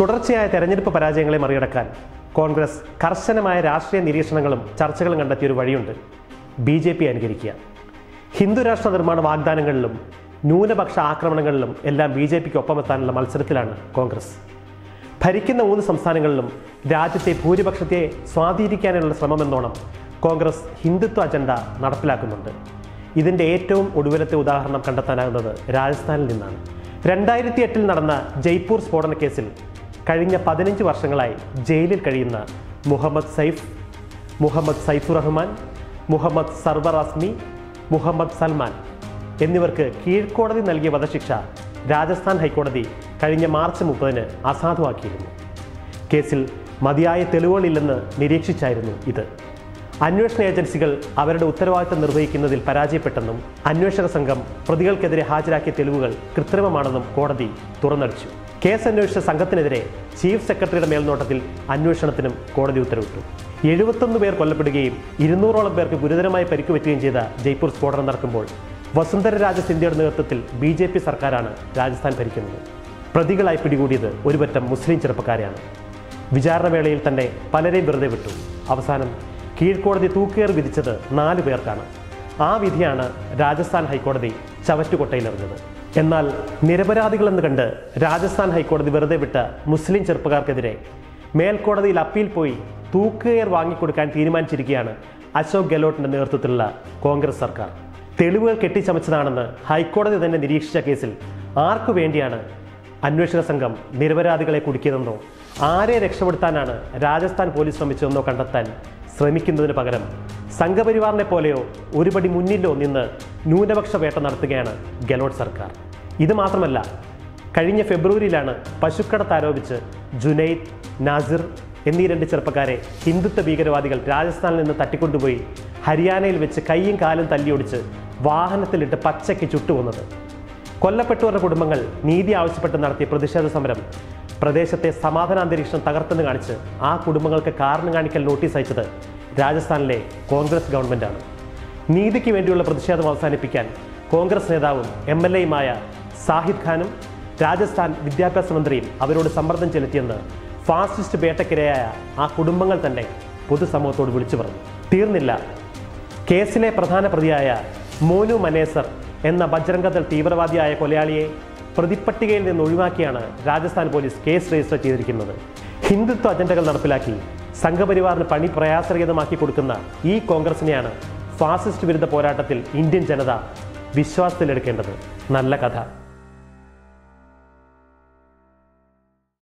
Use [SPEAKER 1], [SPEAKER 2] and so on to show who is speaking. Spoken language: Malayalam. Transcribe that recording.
[SPEAKER 1] തുടർച്ചയായ തെരഞ്ഞെടുപ്പ് പരാജയങ്ങളെ മറികടക്കാൻ കോൺഗ്രസ് കർശനമായ രാഷ്ട്രീയ നിരീക്ഷണങ്ങളും ചർച്ചകളും കണ്ടെത്തിയ ഒരു വഴിയുണ്ട് ബി ജെ പി അനുകരിക്കുക ഹിന്ദു രാഷ്ട്ര നിർമ്മാണ വാഗ്ദാനങ്ങളിലും ന്യൂനപക്ഷ ആക്രമണങ്ങളിലും എല്ലാം ബി ജെ പിക്ക് ഒപ്പമെത്താനുള്ള മത്സരത്തിലാണ് കോൺഗ്രസ് ഭരിക്കുന്ന മൂന്ന് സംസ്ഥാനങ്ങളിലും രാജ്യത്തെ ഭൂരിപക്ഷത്തെ സ്വാധീനിക്കാനുള്ള ശ്രമമെന്നോണം കോൺഗ്രസ് ഹിന്ദുത്വ അജണ്ട നടപ്പിലാക്കുന്നുണ്ട് ഇതിൻ്റെ ഏറ്റവും ഒടുവിലത്തെ ഉദാഹരണം കണ്ടെത്താനാകുന്നത് രാജസ്ഥാനിൽ നിന്നാണ് രണ്ടായിരത്തി എട്ടിൽ നടന്ന ജയ്പൂർ സ്ഫോടന കേസിൽ കഴിഞ്ഞ പതിനഞ്ച് വർഷങ്ങളായി ജയിലിൽ കഴിയുന്ന മുഹമ്മദ് സൈഫ് മുഹമ്മദ് സൈഫുർ റഹ്മാൻ മുഹമ്മദ് സർവർ അസ്മി മുഹമ്മദ് സൽമാൻ എന്നിവർക്ക് കീഴ്ക്കോടതി നൽകിയ വധശിക്ഷ രാജസ്ഥാൻ ഹൈക്കോടതി കഴിഞ്ഞ മാർച്ച് മുപ്പതിന് അസാധുവാക്കിയിരുന്നു കേസിൽ മതിയായ തെളിവുകളില്ലെന്ന് നിരീക്ഷിച്ചായിരുന്നു ഇത് അന്വേഷണ ഏജൻസികൾ അവരുടെ ഉത്തരവാദിത്തം നിർവഹിക്കുന്നതിൽ പരാജയപ്പെട്ടെന്നും അന്വേഷക സംഘം പ്രതികൾക്കെതിരെ ഹാജരാക്കിയ തെളിവുകൾ കൃത്രിമമാണെന്നും കോടതി തുറന്നടിച്ചു കേസ് അന്വേഷിച്ച സംഘത്തിനെതിരെ ചീഫ് സെക്രട്ടറിയുടെ മേൽനോട്ടത്തിൽ അന്വേഷണത്തിനും കോടതി ഉത്തരവിട്ടു എഴുപത്തൊന്ന് പേർ കൊല്ലപ്പെടുകയും ഇരുന്നൂറോളം പേർക്ക് ഗുരുതരമായി പരിക്കുപറ്റുകയും ചെയ്ത ജയ്പൂർ സ്ഫോടനം നടക്കുമ്പോൾ വസുന്ധര രാജ സിന്ധ്യയുടെ നേതൃത്വത്തിൽ ബി ജെ പി സർക്കാരാണ് രാജസ്ഥാൻ ഭരിക്കുന്നത് പ്രതികളായി പിടികൂടിയത് ഒരുപറ്റം മുസ്ലിം ചെറുപ്പക്കാരെയാണ് വിചാരണവേളയിൽ തന്നെ പലരെയും വെറുതെ വിട്ടു അവസാനം കീഴ്ക്കോടതി തൂക്കേർ വിധിച്ചത് നാല് പേർക്കാണ് ആ വിധിയാണ് രാജസ്ഥാൻ ഹൈക്കോടതി ചവറ്റുകൊട്ടയിലെറിഞ്ഞത് എന്നാൽ നിരപരാധികളെന്ന് കണ്ട് രാജസ്ഥാൻ ഹൈക്കോടതി വെറുതെ വിട്ട മുസ്ലിം ചെറുപ്പക്കാർക്കെതിരെ മേൽക്കോടതിയിൽ അപ്പീൽ പോയി തൂക്കുകയർ വാങ്ങിക്കൊടുക്കാൻ തീരുമാനിച്ചിരിക്കുകയാണ് അശോക് ഗെഹ്ലോട്ടിന്റെ നേതൃത്വത്തിലുള്ള കോൺഗ്രസ് സർക്കാർ തെളിവുകൾ കെട്ടിച്ചമച്ചതാണെന്ന് ഹൈക്കോടതി തന്നെ നിരീക്ഷിച്ച കേസിൽ ആർക്കു വേണ്ടിയാണ് അന്വേഷക സംഘം നിരപരാധികളെ കുടുക്കിയതെന്നോ ആരെ രക്ഷപ്പെടുത്താനാണ് രാജസ്ഥാൻ പോലീസ് ശ്രമിച്ചതെന്നോ കണ്ടെത്താൻ ശ്രമിക്കുന്നതിന് പകരം സംഘപരിവാറിനെ പോലെയോ ഒരുപടി മുന്നിലോ നിന്ന് ന്യൂനപക്ഷ വേട്ട നടത്തുകയാണ് ഗെലോട്ട് സർക്കാർ ഇത് മാത്രമല്ല കഴിഞ്ഞ ഫെബ്രുവരിയിലാണ് പശുക്കടത്ത് ആരോപിച്ച് ജുനൈദ് നാസിർ എന്നീ രണ്ട് ചെറുപ്പക്കാരെ ഹിന്ദുത്വ ഭീകരവാദികൾ രാജസ്ഥാനിൽ നിന്ന് തട്ടിക്കൊണ്ടുപോയി ഹരിയാനയിൽ വെച്ച് കൈയും കാലും തല്ലിയൊടിച്ച് വാഹനത്തിലിട്ട് പച്ചയ്ക്ക് ചുട്ടുകൊന്നത് കൊല്ലപ്പെട്ടവരുടെ കുടുംബങ്ങൾ നീതി ആവശ്യപ്പെട്ട് നടത്തിയ പ്രതിഷേധ സമരം പ്രദേശത്തെ സമാധാനാന്തരീക്ഷം തകർത്തെന്ന് കാണിച്ച് ആ കുടുംബങ്ങൾക്ക് കാരണം കാണിക്കൽ നോട്ടീസ് അയച്ചത് രാജസ്ഥാനിലെ കോൺഗ്രസ് ഗവൺമെൻറ്റാണ് നീതിക്ക് വേണ്ടിയുള്ള പ്രതിഷേധം അവസാനിപ്പിക്കാൻ കോൺഗ്രസ് നേതാവും എം എൽ എയുമായ സാഹിദ് ഖാനും രാജസ്ഥാൻ വിദ്യാഭ്യാസ മന്ത്രിയും അവരോട് സമ്മർദ്ദം ചെലുത്തിയെന്ന് ഫാസിസ്റ്റ് വേട്ടക്കിരയായ ആ കുടുംബങ്ങൾ തന്നെ പൊതുസമൂഹത്തോട് വിളിച്ചു പറഞ്ഞു തീർന്നില്ല കേസിലെ പ്രധാന പ്രതിയായ മോനു മനേസർ എന്ന ബജ്രംഗദൾ തീവ്രവാദിയായ കൊലയാളിയെ പ്രതിപ്പട്ടികയിൽ നിന്ന് ഒഴിവാക്കിയാണ് രാജസ്ഥാൻ പോലീസ് കേസ് രജിസ്റ്റർ ചെയ്തിരിക്കുന്നത് ഹിന്ദുത്വ അജണ്ടകൾ നടപ്പിലാക്കി സംഘപരിവാറിന് പണി പ്രയാസരഹിതമാക്കി കൊടുക്കുന്ന ഈ കോൺഗ്രസിനെയാണ് ഫാസിസ്റ്റ് വിരുദ്ധ പോരാട്ടത്തിൽ ഇന്ത്യൻ ജനത വിശ്വാസത്തിലെടുക്കേണ്ടത് നല്ല കഥ